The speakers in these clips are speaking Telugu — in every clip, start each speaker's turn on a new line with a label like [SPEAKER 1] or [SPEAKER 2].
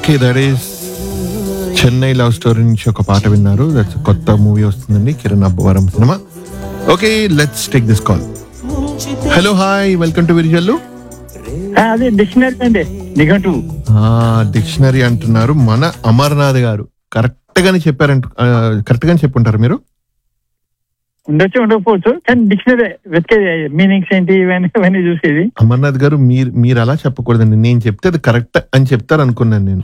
[SPEAKER 1] Okay that is Chennai love story నుంచి ఒక పాట విన్నారు దట్స్ కొత్త మూవీ వస్తుందండి కిరణ్ అబ్బవరం సినిమా okay let's take this call hello hi welcome to Virijallu
[SPEAKER 2] ఆ, అదే డిక్షనరీ అండి నిఘంటు
[SPEAKER 1] డిక్షనరీ అంటున్నారు మన అమర్నాథ్ గారు కరెక్ట్ గానే చెప్పారంట కరెక్ట్ గానే చెప్పుంటారు మీరు
[SPEAKER 2] ఉండొచ్చు ఉండకపోవచ్చు కానీ డిక్షనరీ వెతికేది మీనింగ్స్ ఏంటి ఇవన్నీ ఇవన్నీ చూసేది
[SPEAKER 1] అమర్నాథ్ గారు మీరు మీరు అలా చెప్పకూడదండి నేను చెప్తే అది కరెక్ట్ అని చెప్తారు అనుకున్నాను నేను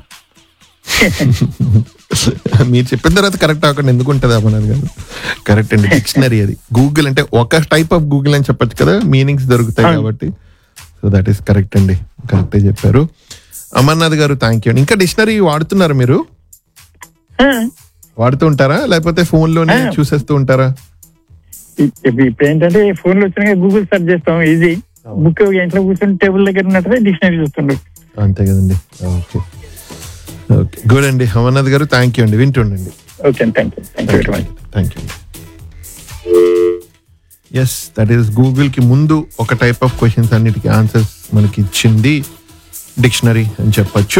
[SPEAKER 1] మీరు చెప్పిన తర్వాత కరెక్ట్ అవ్వకుండా ఎందుకు ఉంటుంది అమర్నాథ్ గారు కరెక్ట్ అండి డిక్షనరీ అది గూగుల్ అంటే ఒక టైప్ ఆఫ్ గూగుల్ అని చెప్పొచ్చు కదా మీనింగ్స్ దొరుకుతాయి
[SPEAKER 2] అవును.
[SPEAKER 1] కాబట్టి సో దట్ ఈస్ కరెక్ట్ అండి కరెక్టే చెప్పారు అమర్నాథ్ గారు థ్యాంక్ యూ ఇంకా డిక్షనరీ వాడుతున్నారు మీరు
[SPEAKER 2] ఆ,
[SPEAKER 1] వాడుతూ ఉంటారా లేకపోతే ఫోన్ లోనే
[SPEAKER 2] ఆ.
[SPEAKER 1] చూసేస్తూ ఉంటారా
[SPEAKER 2] ఇ- ఇప్పుడు ఇప్పుడు ఏంటంటే ఫోన్ లో వచ్చినాక గూగుల్ సెర్చ్ చేస్తాం ఈజీ బుక్ ఇంట్లో కూర్చొని టేబుల్ దగ్గర ఉన్నట్టుగా డిక్షనరీ చూస్తుండ్రు
[SPEAKER 1] అంతే కదండి ఓకే ఓకే గుడ్ అండి అమర్నాథ్ గారు థ్యాంక్ యూ అండి వింటుండండి
[SPEAKER 2] okay thank you thank you very much
[SPEAKER 1] thank you yes that is Google కి ముందు ఒక టైప్ ఆఫ్ క్వశ్చన్స్ అన్నిటికీ ఆన్సర్స్ మనకి ఇచ్చింది డిక్షనరీ అని చెప్పొచ్చు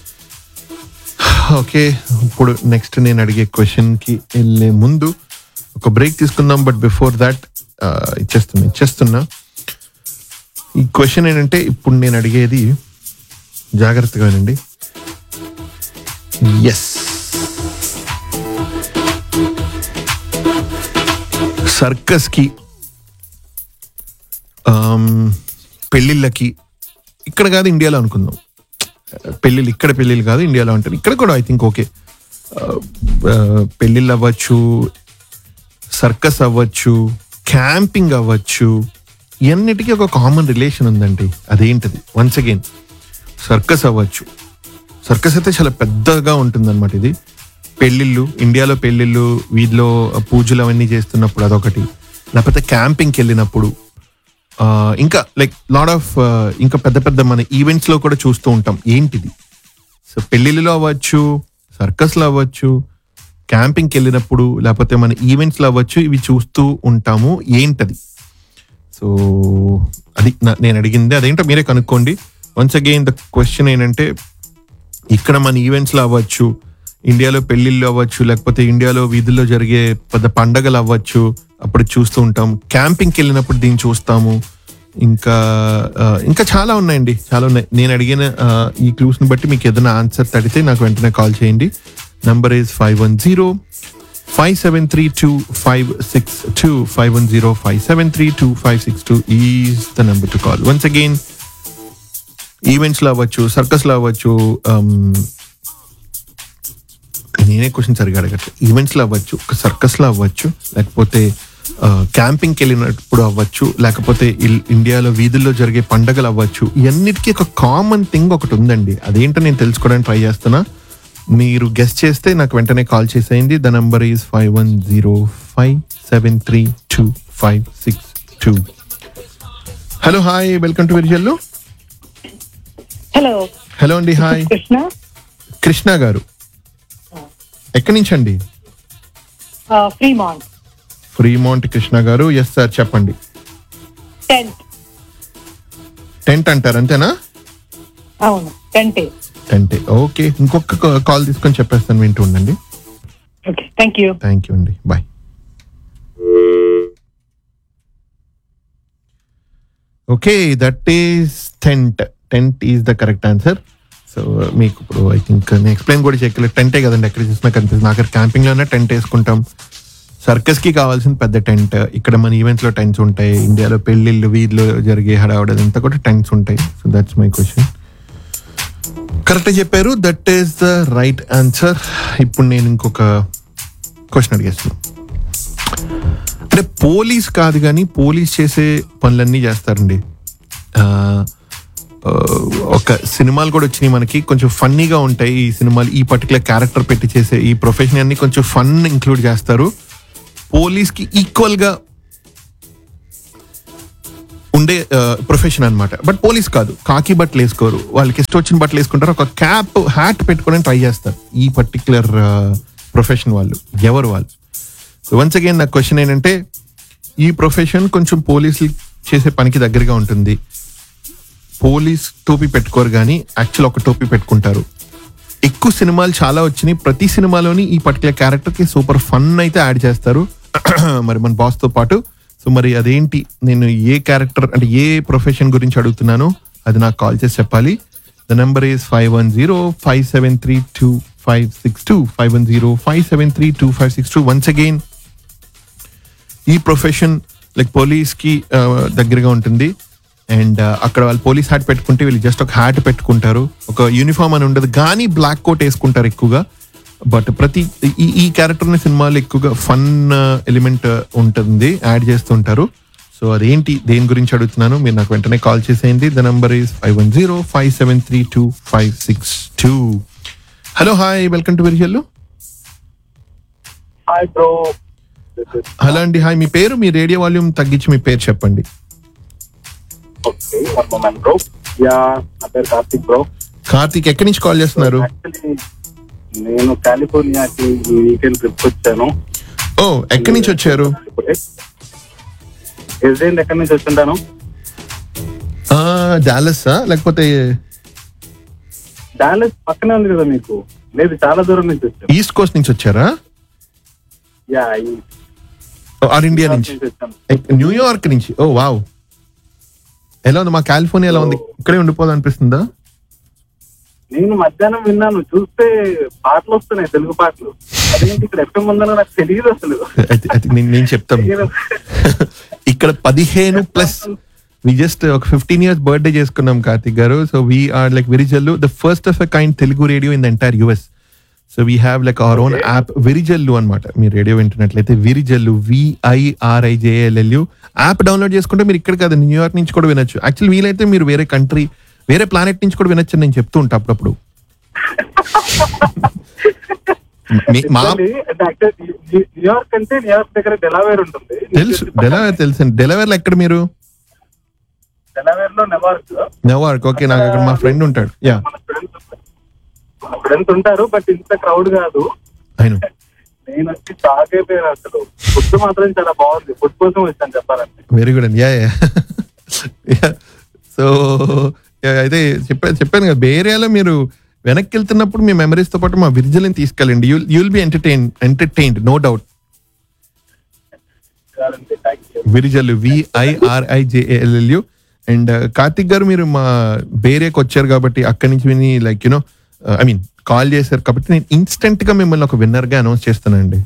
[SPEAKER 1] ఓకే ఇప్పుడు నెక్స్ట్ నేను అడిగే క్వశ్చన్ కి వెళ్ళే ముందు ఒక బ్రేక్ తీసుకుందాం బట్ బిఫోర్ దాట్ ఇచ్చేస్తున్నా ఇచ్చేస్తున్నా ఈ క్వశ్చన్ ఏంటంటే ఇప్పుడు నేను అడిగేది జాగ్రత్తగా వినండి ఎస్ సర్కస్ కి పెళ్ళిళ్ళకి ఇక్కడ కాదు ఇండియాలో అనుకుందాం పెళ్ళిళ్ళు ఇక్కడ పెళ్ళిళ్ళు కాదు ఇండియాలో అంటారు ఇక్కడ కూడా ఐ థింక్ ఓకే పెళ్ళిళ్ళు అవ్వచ్చు సర్కస్ అవ్వచ్చు క్యాంపింగ్ అవ్వచ్చు ఇవన్నిటికీ ఒక కామన్ రిలేషన్ ఉందండి అదేంటిది వన్స్ అగైన్ సర్కస్ అవ్వచ్చు సర్కస్ అయితే చాలా పెద్దగా ఉంటుందన్నమాట ఇది పెళ్ళిళ్ళు ఇండియాలో పెళ్ళిళ్ళు వీధిలో పూజలు అవన్నీ చేస్తున్నప్పుడు అదొకటి లేకపోతే క్యాంపింగ్కి వెళ్ళినప్పుడు ఆ, ఇంకా లైక్ లాడ్ ఆఫ్ ఇంకా పెద్ద పెద్ద మన ఈవెంట్స్ లో కూడా చూస్తూ ఉంటాం ఏంటిది సో పెళ్ళిళ్ళలో అవ్వచ్చు సర్కస్లో అవ్వచ్చు క్యాంపింగ్కి వెళ్ళినప్పుడు లేకపోతే మన ఈవెంట్స్లో అవ్వచ్చు ఇవి చూస్తూ ఉంటాము ఏంటది సో అది నా- నేను అడిగింది అదేంటో మీరే కనుక్కోండి వన్స్ అగైన్ ద క్వశ్చన్ ఏంటంటే ఇక్కడ మన ఈవెంట్స్ లో అవ్వచ్చు ఇండియాలో పెళ్లిళ్ళు అవ్వచ్చు లేకపోతే ఇండియాలో వీధుల్లో జరిగే పెద్ద పండగలు అవ్వచ్చు అప్పుడు చూస్తూ ఉంటాం క్యాంపింగ్కి వెళ్ళినప్పుడు దీన్ని చూస్తాము ఇంకా ఆ, ఇంకా చాలా ఉన్నాయండి చాలా ఉన్నాయి నేను అడిగిన ఆ, ఈ క్లూస్ ని బట్టి మీకు ఏదైనా ఆన్సర్ తడితే నాకు వెంటనే కాల్ చేయండి number is five one zero five seven three two five six two five one zero five seven three two five six two is the number to call once again events లో అవ్వచ్చు సర్కస్ లో అవ్వచ్చు um, నేనే క్వశ్చన్ సరిగా అడగట్లేదు ఈవెంట్స్ లో అవ్వచ్చు సర్కస్ లో అవ్వచ్చు లేకపోతే క్యాంపింగ్కి వెళ్ళినప్పుడు అవ్వచ్చు లేకపోతే ఇల్- ఇండియాలో వీధుల్లో జరిగే పండగలు అవ్వచ్చు ఇవన్నిటికీ ఒక కామన్ థింగ్ ఒకటి ఉందండి అదేంటో నేను తెలుసుకోవడానికి ట్రై చేస్తున్నా మీరు గెస్ట్ చేస్తే నాకు వెంటనే కాల్ చేసేయండి the number is five one zero five seven three two five six two hello hi welcome to Virijallu
[SPEAKER 3] hello
[SPEAKER 1] hello అండి హాయ్
[SPEAKER 3] కృష్ణ
[SPEAKER 1] కృష్ణ గారు ఎక్కడి నుంచి అండి
[SPEAKER 3] Fremont
[SPEAKER 1] Fremont Krishna garu yes sir చెప్పండి
[SPEAKER 3] టెంట్
[SPEAKER 1] టెంట్ అంటారు అంతేనా
[SPEAKER 3] అవును టెంటే
[SPEAKER 1] టెంట్ ఓకే ఇంకొక కాల్ తీసుకొని చెప్పేస్తాను వింటూ ఉండండి
[SPEAKER 3] okay thank you
[SPEAKER 1] thank you అండి bye okay that is tent tent is the correct answer so మీకు ఇప్పుడు ఐ థింక్ నేను ఎక్స్ప్లెయిన్ కూడా చేయగలేదు టెంటే కదండి ఎక్కడ చూసినా కనిపిస్తుంది నాకు టెంట్ లోనే టెంట్ వేసుకుంటాం సర్కస్ కి కావాల్సిన పెద్ద టెంట్ ఇక్కడ మన ఈవెంట్స్ లో టెంట్స్ ఉంటాయి ఇండియాలో పెళ్లిళ్ళు వీధిలో జరిగే హడావుడి అంతా కూడా టెంట్స్ ఉంటాయి so that's my question correct చెప్పారు that is the right answer ఇప్పుడు నేను ఇంకొక క్వశ్చన్ అడిగేస్తున్నాను అంటే పోలీస్ కాదు కానీ పోలీస్ చేసే పనులన్నీ చేస్తారండి ఆ, ఆ, ఒక సినిమాలు కూడా వచ్చినాయి మనకి కొంచెం ఫన్నీగా ఉంటాయి ఈ సినిమాలు ఈ పర్టికులర్ క్యారెక్టర్ పెట్టి చేసే ఈ ప్రొఫెషన్ అన్ని కొంచెం ఫన్ ఇంక్లూడ్ చేస్తారు పోలీస్ కి ఈక్వల్ గా ఉండే ప్రొఫెషన్ అన్నమాట బట్ పోలీస్ కాదు కాకి బట్టలు వేసుకోరు వాళ్ళకి ఇష్టం వచ్చిన బట్టలు వేసుకుంటారు ఒక క్యాప్ హ్యాట్ పెట్టుకొని ట్రై చేస్తారు ఈ పర్టికులర్ ప్రొఫెషన్ వాళ్ళు ఎవరు వాళ్ళు వన్స్ అగైన్ నా క్వశ్చన్ ఏంటంటే ఈ ప్రొఫెషన్ కొంచెం పోలీసులు చేసే పనికి దగ్గరగా ఉంటుంది పోలీస్ టోపీ పెట్టుకోరు కానీ యాక్చువల్ ఒక టోపీ పెట్టుకుంటారు ఎక్కువ సినిమాలు చాలా వచ్చినాయి ప్రతి సినిమాలోని ఈ పర్టికులర్ క్యారెక్టర్ కి సూపర్ ఫన్ అయితే యాడ్ చేస్తారు మరి మన బాస్ తో పాటు సో మరి అదేంటి నేను ఏ క్యారెక్టర్ అంటే ఏ ప్రొఫెషన్ గురించి అడుగుతున్నానో అది నాకు కాల్ చేసి చెప్పాలి the number is five one zero five seven three two five six two five one zero five seven three two five six two once again ఈ ప్రొఫెషన్ లైక్ పోలీస్ కి ఆ, దగ్గరగా ఉంటుంది అండ్ అక్కడ వాళ్ళు పోలీస్ హ్యాట్ పెట్టుకుంటే వీళ్ళు జస్ట్ ఒక హ్యాట్ పెట్టుకుంటారు ఒక యూనిఫామ్ అని ఉండదు కానీ బ్లాక్ కోట్ వేసుకుంటారు ఎక్కువగా బట్ ప్రతి ఈ ఈ క్యారెక్టర్ సినిమాలు ఎక్కువగా ఫన్ ఎలిమెంట్ ఉంటుంది యాడ్ చేస్తుంటారు సో అదేంటి దేని గురించి అడుగుతున్నాను మీరు నాకు వెంటనే కాల్ చేసేయండి the number is five one zero five seven three two five six two hello hi welcome to Virijallu
[SPEAKER 4] hi bro
[SPEAKER 1] hello అండి హాయ్ మీ పేరు మీ రేడియో వాల్యూమ్ తగ్గించి మీ పేరు చెప్పండి
[SPEAKER 4] okay one moment bro yeah నా పేరు కార్తిక్ బ్రో
[SPEAKER 1] కార్తీక్ ఎక్కడి నుంచి కాల్ చేస్తున్నారు
[SPEAKER 4] యాక్చువల్లీ నేను కాలిఫోర్నియాకి ఈ వీకెండ్ ట్రిప్ వచ్చాను
[SPEAKER 1] ఓ ఎక్కడి నుంచి వచ్చారు
[SPEAKER 4] రెసిడెంట్ ఎక్కడి నుంచి వచ్చింటాను
[SPEAKER 1] డాలస్ లేకపోతే
[SPEAKER 4] డాలస్ పక్కనే ఉంది కదా మీకు లేదు చాలా దూరం నుంచి వచ్చాను
[SPEAKER 1] ఈస్ట్ కోస్ట్ నుంచి వచ్చారా
[SPEAKER 4] యా
[SPEAKER 1] ఆర్ ఇండియా నుంచి
[SPEAKER 4] వచ్చాను
[SPEAKER 1] ఎక్- న్యూయార్క్ నుంచి ఓ వావ్ ఎలా ఉంది మా కాలిఫోర్నియా ఎలా ఉంది ఇక్కడే ఉండిపోదాం అనిపిస్తుందా
[SPEAKER 4] నేను మధ్యాహ్నం విన్నాను చూస్తే పాటలు వస్తున్నాయి తెలుగు పాటలు అదేంటి ఇక్కడ ఎఫ్ఎం ఉందని నాకు తెలియదు అసలు
[SPEAKER 1] అయితే అయితే నేను నేను చెప్తాను
[SPEAKER 4] నేను-
[SPEAKER 1] ఇక్కడ పదిహేను ప్లస్ వి జస్ట్ ఒక ఫిఫ్టీన్ ఇయర్స్ బర్త్డే చేసుకున్నాం కార్తిక్ గారు so we are like విరిజల్లు the first of a kind Telugu radio in the entire US so we have like our own app విరిజల్లు అనమాట మీరు రేడియో వింటున్నట్లయితే విరిజల్లు విఐఆర్ఐజేఎల్ఎల్యు యాప్ డౌన్లోడ్ చేసుకుంటే మీరు ఇక్కడ కాదు న్యూయార్క్ నుంచి కూడా వినొచ్చు యాక్చువల్లీ వీలైతే మీరు వేరే కంట్రీ వేరే ప్లానెట్ నుంచి కూడా వినొచ్చు అని నేను చెప్తూ ఉంటా అప్పుడప్పుడు మీ- మా
[SPEAKER 4] Actually, అంటే actually న్యూ- న్యూయార్క్ అంటే న్యూయార్క్ దగ్గర డెలావేర్ ఉంటుంది
[SPEAKER 1] తెలుసు డెలవేర్ తెలుసు డెలవేర్లో ఎక్కడ మీరు
[SPEAKER 4] డెలావేర్ లో నెవార్క్
[SPEAKER 1] నెవార్క్ ఓకే నాకు అక్కడ మా ఫ్రెండ్ ఉంటాడు యా
[SPEAKER 4] మన ఫ్రెండ్స్ మన ఫ్రెండ్స్ ఉంటారు బట్ ఇంత క్రౌడ్ కాదు
[SPEAKER 1] అయిను
[SPEAKER 4] నేను వచ్చి షాక్ అయిపోయాను అసలు ఫుడ్ మాత్రం చాలా బాగుంది ఫుడ్ కోసం వచ్చాను చెప్పాలంటే
[SPEAKER 1] వెరీ గుడ్ అండి యా యా సో అయితే చెప్పాను చెప్పాను కదా బే ఏరియాలో మీరు వెనక్కి వెళ్తున్నప్పుడు మీ మెమరీస్ తో పాటు మా విరిజల్ని తీసుకెళ్ళండి you you'll be entertain entertained no doubt
[SPEAKER 4] thank you
[SPEAKER 1] విరిజల్లు విఐఆర్ఐజేఎల్ఎల్యు and Karthik గారు మీరు మా బేరేకి వచ్చారు కాబట్టి అక్కడి నుంచి విని like you know I mean call చేశారు కాబట్టి నేను ఇన్స్టెంట్ గా మిమ్మల్ని ఒక విన్నర్ గా అనౌన్స్ చేస్తానండి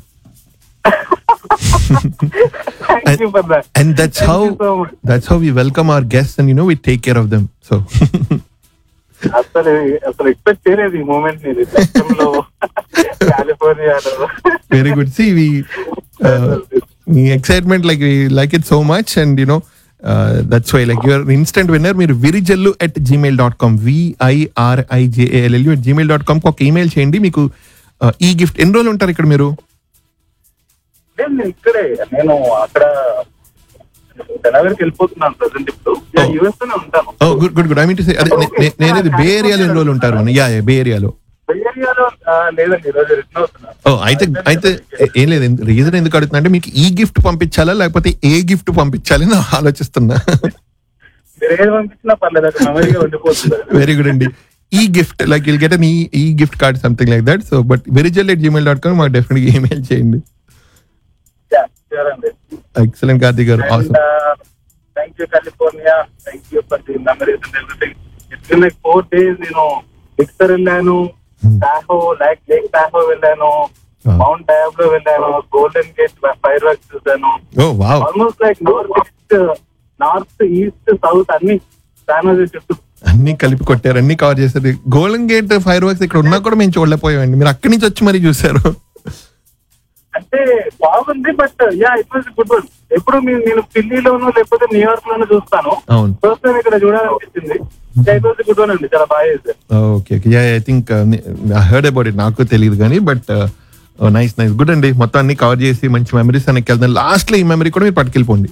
[SPEAKER 4] thank you for that
[SPEAKER 1] and that's how
[SPEAKER 4] so much.
[SPEAKER 1] That's how we welcome our guest and you know we take care of them so
[SPEAKER 4] అసలు అసలు ఎక్స్పెక్ట్ చేయలేదు ఈ మూమెంట్ నేను లో కాలిఫోర్నియాలో
[SPEAKER 1] very good see we me excitement like like it so much and you know that's why like your instant winner మీరు విరిజల్లు at Gmail dot com విఐఆర్ఐజేఎల్ఎల్యు at Gmail dot com ఒక ఈమెయిల్ చేయండి మీకు ఈ గిఫ్ట్ ఎన్ని రోజులు ఉంటారు ఇక్కడ మీరు
[SPEAKER 4] లేదు నేను ఇక్కడే నేను అక్కడ డెలావేర్కి వెళ్ళిపోతున్నాను ప్రజెంట్ ఇప్పుడు
[SPEAKER 1] Oh.
[SPEAKER 4] యుఎస్ లోనే ఉంటాను
[SPEAKER 1] oh good good good I mean to say అదే నే- నే- నేనేది బే ఏరియాలో ఎన్ని రోజులు ఉంటారు అని యా బే ఏరియాలో
[SPEAKER 4] బే ఏరియాలో ఆ, లేదండి ఈరోజు రిటర్న్ అవుతున్నాను
[SPEAKER 1] ఓ అయితే అయితే ఏం లేదు రీజన్ ఎందుకు అడుగుతున్నా అంటే మీకు ఈ గిఫ్ట్ పంపించాలా లేకపోతే ఏ గిఫ్ట్ పంపించాలి అని ఆలోచిస్తున్నా
[SPEAKER 4] మీరు ఏది పంపించినా పర్లేదు అక్కడ మెమరీగా ఉండిపోతుంది
[SPEAKER 1] వెరీ గుడ్ అండి ఈ gift like will get an ఈ ఈ gift card something like that so but Virijal at Gmail dot com మాకు డెఫినెట్గా ఈమెయిల్ చేయండి
[SPEAKER 4] Yeah, sure అండి
[SPEAKER 1] excellent Karthik garu
[SPEAKER 4] And
[SPEAKER 1] awesome.
[SPEAKER 4] uh, thank you, California. Thank you for the memories and everything. It's been like four days, you know. Victor వెళ్ళాను
[SPEAKER 1] Hmm.
[SPEAKER 4] Tahoe like lake Tahoe వెళ్ళాను
[SPEAKER 1] Ah.
[SPEAKER 4] మౌంట్ డయాబ్లో వెళ్ళాను గోల్డెన్ గేట్ ఫైర్ వర్క్స్ చూసాను
[SPEAKER 1] oh wow
[SPEAKER 4] almost like north east north east south అన్ని శానోజే చుట్టూ
[SPEAKER 1] అన్ని కలిపి కొట్టారు అన్ని కవర్ చేశారు గోల్డెన్ గేట్ ఫైర్ వర్క్స్ ఇక్కడ ఉన్నా కూడా మేము చూడలేకపోయామండి మీరు అక్కడి నుంచి వచ్చి మరీ చూసారు
[SPEAKER 4] అంటే బాగుంది but yeah it was good one ఎప్పుడు నేను నేను ఢిల్లీలోనూ లేకపోతే న్యూయార్క్ లోనూ చూస్తాను
[SPEAKER 1] అవును
[SPEAKER 4] ఫస్ట్ టైం ఇక్కడ చూడాలనిపించింది ఇట్ వాజ్ గుడ్ వన్ అండి చాలా బాగా చేశారు
[SPEAKER 1] okay okay yeah I think heard about it నాకు తెలియదు కానీ బట్ నైస్ నైస్ గుడ్ అండి మొత్తం అన్ని కవర్ చేసి మంచి మెమరీస్ అన్ని వెళ్తాను లాస్ట్ లో ఈ మెమరీ కూడా మీరు పట్టుకెళ్ళిపోండి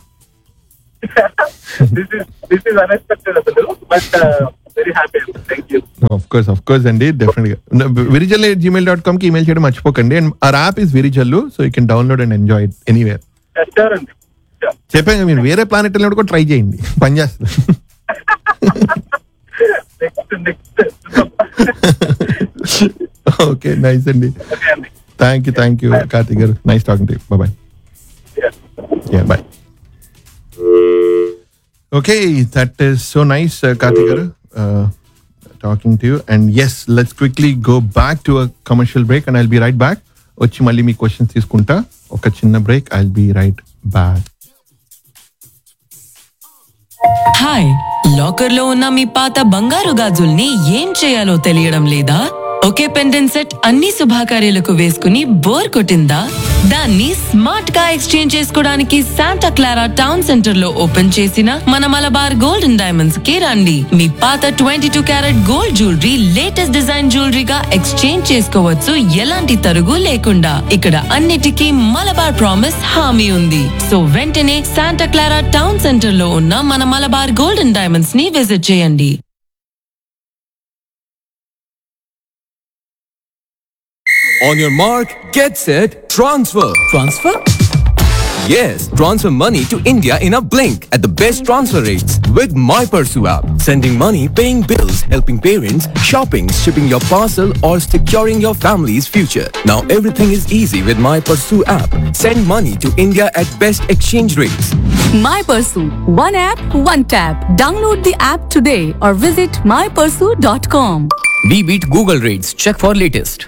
[SPEAKER 4] this is this is unexpected అసలు but very happy thank you
[SPEAKER 1] of course of course అండి డెఫినెట్ గా విరిజల్ జీమెయిల్ డాట్ కామ్ కి ఈమెయిల్ చేయడం మర్చిపోకండి అండ్ ఆ app is Virijallu so you can download and enjoy it anywhere
[SPEAKER 4] sure అండి Sure.
[SPEAKER 1] చెప్పాను మీరు వేరే ప్లానెట్ వెళ్ళినప్పుడు కూడా ట్రై చేయండి పని చేస్తుంది
[SPEAKER 4] నెక్స్ట్ నెక్స్ట్
[SPEAKER 1] ఓకే నైస్ అండి
[SPEAKER 4] ఓకే అండి
[SPEAKER 1] thank you thank you Karthik garu nice talking to bye Yeah, bye. Okay, that is so nice, uh, Karthik garu, uh, talking to you. And yes, let's quickly go back to a commercial break and I'll be right back. వచ్చి మళ్ళీ మీ క్వశ్చన్స్ తీసుకుంటా ఒక చిన్న break I be right back
[SPEAKER 5] hi locker లో ఉన్న మీ పాత బంగారు గాజుల్ని ఏం చేయాలో తెలియడం లేదా ఒకే పెండెంట్ సెట్ అన్ని శుభాకార్యాలకు వేసుకుని బోర్ కొట్టిందా దాన్ని స్మార్ట్ గా ఎక్స్చేంజ్ చేసుకోవడానికి శాంటా క్లారా టౌన్ సెంటర్ లో ఓపెన్ చేసిన మన మలబార్ గోల్డ్ అండ్ డైమండ్స్ కి రండి మీ పాత twenty two carat gold jewellery latest design జ్యువెలరీగా ఎక్స్చేంజ్ చేసుకోవచ్చు ఎలాంటి తరుగు లేకుండా ఇక్కడ అన్నిటికీ మలబార్ ప్రామిస్ హామీ ఉంది సో వెంటనే శాంటా క్లారా టౌన్ సెంటర్ లో ఉన్న మన మలబార్ గోల్డ్ అండ్ డైమండ్స్ ని విజిట్ చేయండి
[SPEAKER 6] On your mark, get set, transfer.
[SPEAKER 7] Transfer?
[SPEAKER 6] Yes, transfer money to India in a blink at the best transfer rates with My Pursue app. Sending money, paying bills, helping parents, shopping, shipping your parcel, or securing your family's future. Now everything is easy with My Pursue app. Send money to India at best exchange rates.
[SPEAKER 7] My Pursue. One app, one tap. Download the app today or visit mypursue.com.
[SPEAKER 6] We beat Google rates. Check for latest.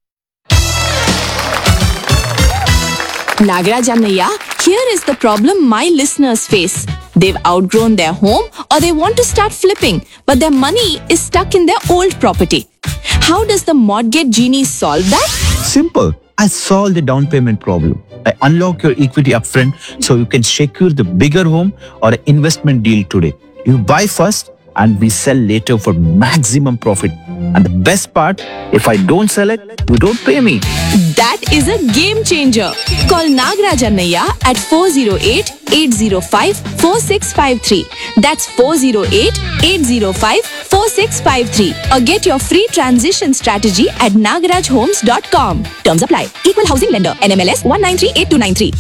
[SPEAKER 8] Nagaraj Annaiya, here is the problem my listeners face. They've outgrown their home or they want to start flipping, but their money is stuck in their old property. How does the mortgage genie solve that?
[SPEAKER 9] Simple. I solve the down payment problem. I unlock your equity upfront so you can secure the bigger home or an investment deal today. You buy first and we sell later for maximum profit. And the best part, if I don't sell it, you don't pay me.
[SPEAKER 8] That is a game changer. Call Nagaraj Annaiya at 408-805-4653. That's 408-805-4653. Or get your free transition strategy at nagarajhomes.com. Terms apply. Equal housing lender. NMLS 1938293.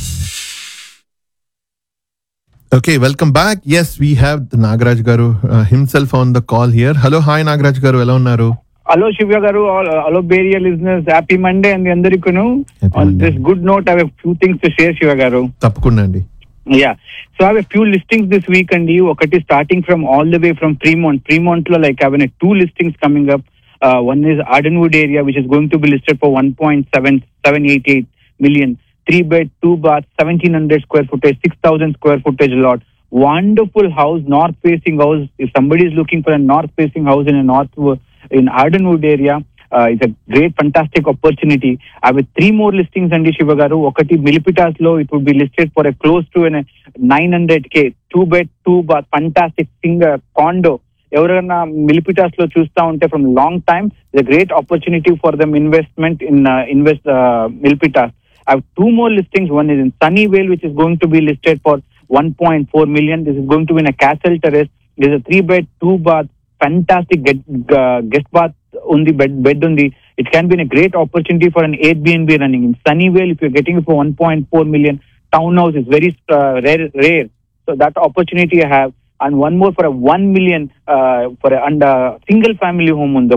[SPEAKER 1] Okay welcome back yes we have Nagaraj garu himself on the call here hello hi Nagaraj garu ఎలా ఉన్నారు
[SPEAKER 2] hello Shivya garu hello Bay Area listeners happy Monday అండి అందరికీ
[SPEAKER 1] Happy
[SPEAKER 2] on
[SPEAKER 1] Monday.
[SPEAKER 2] This good note I few things to share Shiva garu
[SPEAKER 1] తప్పకుండా అండి
[SPEAKER 2] yeah so have few listings this week అండి ఒకటి starting from all the way from Fremont Fremont లో like have two listings coming up one is Ardenwood area which is going to be listed for one point seven seven eight eight million, three bed, two bath, 1700 square footage, 6000 square footage lot. Wonderful house, north facing house. If somebody is looking for a north facing house in a north in Ardenwood area, uh, it's a great, fantastic opportunity. I have three more listings అండి శివ గారు ఒకటి మిలిపిటాస్ లో it would be listed for a close to nine hundred K two bed two bath fantastic single condo ఎవరైనా మిలిపిటాస్ లో చూస్తా ఉంటే from long time is great opportunity for them investment in invest Milpitas I have two more listings. One is in Sunnyvale, which is going to be listed for 1.4 million. This is going to be in a castle terrace. There's a three bed, two bath, fantastic get, uh, guest bath on the bed, bed on the. It can be a great opportunity for an Airbnb running in Sunnyvale. If you're getting it for 1.4 million, townhouse is very uh, rare, rare. So that opportunity I have. And one more for a 1 million uh, for a and, uh, single family home on the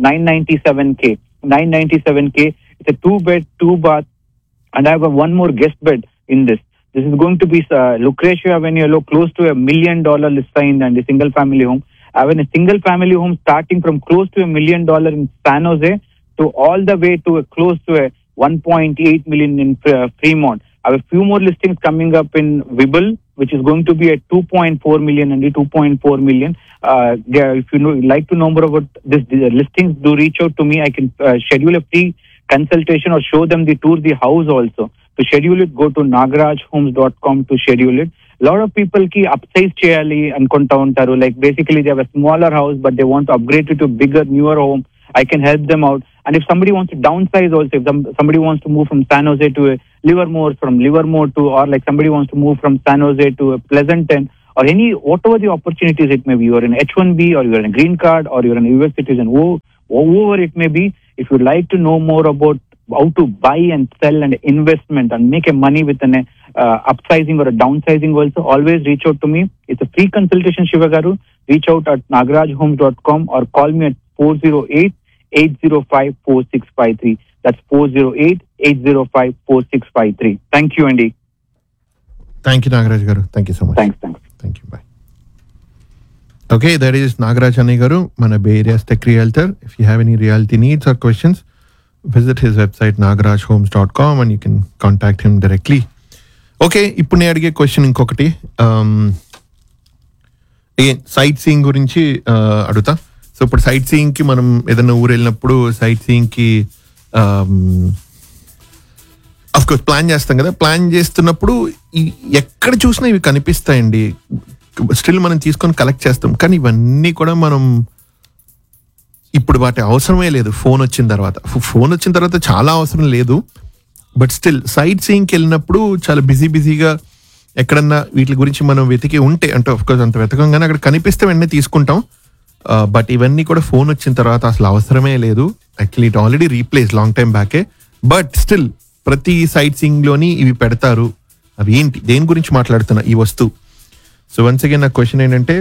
[SPEAKER 2] 997k. 997k. It's a two bed, two bath, and I have a one more guest bed in this. This is going to be uh, Lucretia Avenue, low, close to a million dollar list sign and a single family home. I have a single family home starting from close to a million dollar in San Jose to all the way to a close to a 1.8 million in uh, Fremont. I have a few more listings coming up in Wibble, which is going to be at 2.4 million and the 2.4 million. Uh, yeah, if you know, like to know more about this, the listings, do reach out to me. I can uh, schedule a free consultation or show them the tour, the house also. To schedule it, go to nagarajhomes.com to schedule it. A lot of people ki upsize cheyali అనుకుంటా ఉంటారు like basically they have a smaller house but they want to upgrade it to a bigger newer home I can help them out and if somebody wants to downsize also if some, somebody wants to move from San Jose to a Livermore from Livermore to or like somebody wants to move from San Jose to a Pleasanton or any whatever the opportunities it may be you're in H1B or you're in a green card or you're in a US citizen who- whoever it may be if you'd like to know more about how to buy and sell and investment and make a money with an uh, upsizing or a downsizing also, always reach out to me. It's a free consultation, Shiva Garu. Reach out at nagarajhomes.com or call me at 808-805-4653. That's 408-805-4653. Thank you, Andy.
[SPEAKER 1] Thank you Nagaraj garu thank you so much
[SPEAKER 2] Thanks, thanks.
[SPEAKER 1] Thank you bye okay that is Nagaraj అన్నయ్య గారు మన Bay Area's tech realtor if you have any reality needs or questions visit his website Nagaraj homes dot com and you can contact him directly okay ఇప్పుడు నేను అడిగే క్వశ్చన్ ఇంకొకటి సైట్ సీయింగ్ గురించి uh, అడుగుతా సో ఇప్పుడు సైట్ సీయింగ్కి మనం ఏదైనా ఊరు వెళ్ళినప్పుడు సైట్ సీయింగ్కి అఫ్ కోర్స్ ప్లాన్ చేస్తాం కదా ప్లాన్ చేస్తున్నప్పుడు ఈ- ఎక్కడ చూసినా ఇవి కనిపిస్తాయండి స్టిల్ మనం తీసుకొని కలెక్ట్ చేస్తాం కానీ ఇవన్నీ కూడా మనం ఇప్పుడు వాటి అవసరమే లేదు ఫోన్ వచ్చిన తర్వాత ఫోన్ వచ్చిన తర్వాత చాలా అవసరం లేదు బట్ స్టిల్ సైట్ సీయింగ్కి వెళ్ళినప్పుడు చాలా బిజీ బిజీగా ఎక్కడన్నా వీటి గురించి మనం వెతికి ఉంటే అంటే కోర్స్ అంత వెతకంగానే అక్కడ కనిపిస్తే వెంటనే తీసుకుంటాం బట్ ఇవన్నీ కూడా ఫోన్ వచ్చిన తర్వాత అసలు అవసరమే లేదు actually it already replace long time బ్యాకే బట్ స్టిల్ ప్రతి సైట్ సీయింగ్ లోని ఇవి పెడతారు అవి ఏంటి దేని గురించి మాట్లాడుతున్నా ఈ వస్తువు సో వన్స్ అగైన్ నా క్వశ్చన్ ఏంటంటే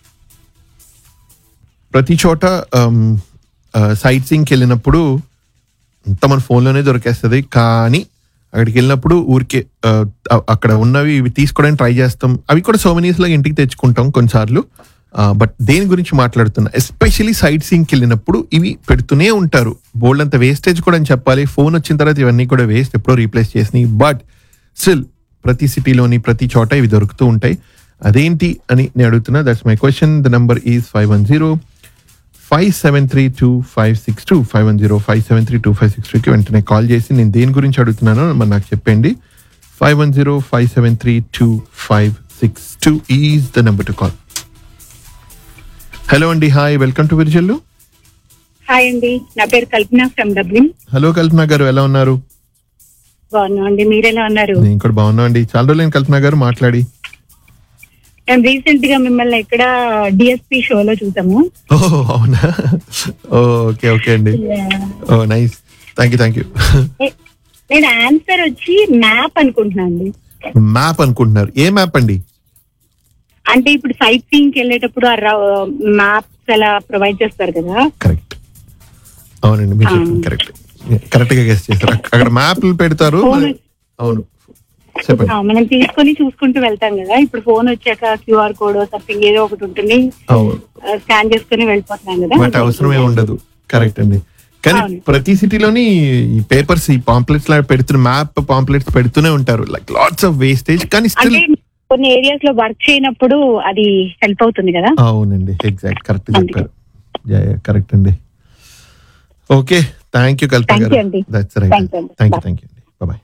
[SPEAKER 1] ప్రతి చోట సైట్ సీయింగ్కి వెళ్ళినప్పుడు అంతా మన ఫోన్లోనే దొరికేస్తుంది కానీ అక్కడికి వెళ్ళినప్పుడు ఊరికే ఆ, అ- అక్కడ ఉన్నవి ఇవి తీసుకోవడానికి ట్రై చేస్తాం అవి కూడా సోమనీస్ లాగా ఇంటికి తెచ్చుకుంటాం కొన్నిసార్లు బట్ దేని గురించి మాట్లాడుతున్నా ఎస్పెషలీ సైట్ సీయింగ్కి వెళ్ళినప్పుడు ఇవి పెడుతూనే ఉంటారు బోల్డ్ అంత వేస్టేజ్ కూడా అని చెప్పాలి ఫోన్ వచ్చిన తర్వాత ఇవన్నీ కూడా వేస్ట్ ఎప్పుడో రీప్లేస్ చేసినాయి బట్ స్టిల్ ప్రతి సిటీలోని ప్రతి చోట ఇవి దొరుకుతూ ఉంటాయి అదేంటి అని నేను అడుగుతున్నా that's my question the number is five one zero five seven three two five six two five one zero five seven three two five six టూకి వెంటనే కాల్ చేసి నేను దేని గురించి అడుగుతున్నానో మరి నాకు చెప్పండి five one zero five seven three two five six two is the number to call hello అండి hi welcome to Virijallu
[SPEAKER 3] hi అండి నా పేరు Kalpana from Dublin
[SPEAKER 1] hello Kalpana garu ఎలా ఉన్నారు
[SPEAKER 3] బాగున్నాం అండి మీరెలా ఉన్నారు
[SPEAKER 1] నేను కూడా బాగున్నా అండి చాలా రోజులైన కల్పన గారు మాట్లాడి
[SPEAKER 3] మేము రీసెంట్ గా మిమ్మల్ని ఇక్కడ డిఎస్పి షోలో చూసాము
[SPEAKER 1] ఓ అవునా ఓకే ఓకే అండి oh nice thank you thank you
[SPEAKER 3] నే- నేను ఆన్సర్ వచ్చి మ్యాప్ అనుకుంటున్నాను అండి
[SPEAKER 1] మ్యాప్ అనుకుంటున్నారు ఏ మ్యాప్ అండి
[SPEAKER 3] అంటే ఇప్పుడు సైట్ సీయింగ్ వెళ్ళేటప్పుడు ఆ మ్యాప్స్ అలా ప్రొవైడ్ చేస్తారు కదా
[SPEAKER 1] కరెక్ట్ అవునండి మీరు చెప్పింది కరెక్ట్ కరెక్ట్ గా గెస్ట్ చేస్తారు అక్క- అక్కడ మ్యాప్లు పెడతారు
[SPEAKER 3] ఫోన్
[SPEAKER 1] మరి- అవును చెప్పండి
[SPEAKER 3] ఆ, మనం తీసుకొని చూసుకుంటూ వెళ్తాం కదా ఇప్పుడు ఫోన్ వచ్చాక క్యూఆర్ కోడ్ సంథింగ్ ఏదో ఒకటి ఉంటుంది
[SPEAKER 1] అవును
[SPEAKER 3] స్కాన్ చేసుకుని వెళ్ళిపోతున్నాం కదా
[SPEAKER 1] బట్ అవసరమే ఉండదు కరెక్ట్ అండి కానీ
[SPEAKER 3] అవును.
[SPEAKER 1] ప్రతి సిటీలోని ఈ పేపర్స్ ఈ పాంప్లెట్స్ లా పెడుతున్న మ్యాప్ పాంప్లెట్స్ పెడుతూనే ఉంటారు లైక్ లాట్స్ ఆఫ్ వేస్టేజ్ కానీ స్టిల్
[SPEAKER 3] అంటే కొన్ని ఏరియాస్ లో వర్క్ చేయనప్పుడు అది హెల్ప్ అవుతుంది కదా
[SPEAKER 1] అవునండి ఎగ్జాక్ట్ కరెక్ట్ చెప్పారు కరెక్ట్ అండి okay thank you Kalpana
[SPEAKER 3] Thank you
[SPEAKER 1] garu
[SPEAKER 3] అండి.
[SPEAKER 1] దట్స్ రైట్
[SPEAKER 3] Thank you అండి.
[SPEAKER 1] Thank you
[SPEAKER 3] Bye.
[SPEAKER 1] Thank you అండి bye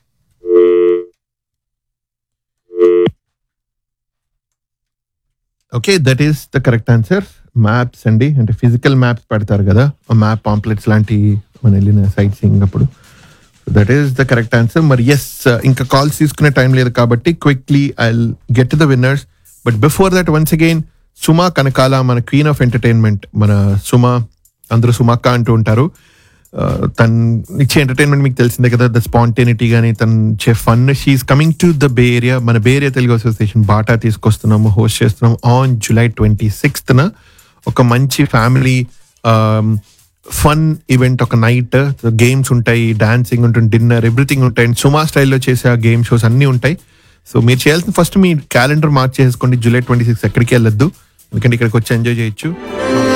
[SPEAKER 1] okay that is the correct answer maps అండి అంటే ఫిజికల్ మ్యాప్స్ పెడతారు కదా మ్యాప్ పాంప్లెట్స్ లాంటి మనం వెళ్ళిన సైట్ సీయింగ్ అప్పుడు that is the correct answer మరి ఎస్ ఇంకా కాల్స్ తీసుకునే టైం లేదు కాబట్టి quickly I get to the winners but before that once again Suma Kanakala మన క్వీన్ ఆఫ్ ఎంటర్టైన్మెంట్ మన సుమా అందరూ సుమక్క అంటూ ఉంటారు తను ఇచ్చే ఎంటర్టైన్మెంట్ మీకు తెలిసిందే కదా ద స్పాంటేనిటీ కానీ తను ఇచ్చే fun she's coming to the Bay Area మన Bay Area Telugu association BATA తీసుకొస్తున్నాము హోస్ట్ చేస్తున్నాం ఆన్ జూలై ట్వంటీ సిక్స్త్న ఒక మంచి ఫ్యామిలీ ఫన్ ఈవెంట్ ఒక నైట్ గేమ్స్ ఉంటాయి డాన్సింగ్ ఉంటుంది డిన్నర్ ఎవ్రీథింగ్ ఉంటాయి అండ్ సుమా స్టైల్లో చేసే ఆ గేమ్ షోస్ అన్నీ ఉంటాయి సో మీరు చేయాల్సిన ఫస్ట్ మీ క్యాలెండర్ మార్క్ చేసుకోండి జూలై ట్వంటీ సిక్స్ ఎక్కడికి వెళ్ళొద్దు ఎందుకంటే ఇక్కడికి వచ్చి ఎంజాయ్ చేయొచ్చు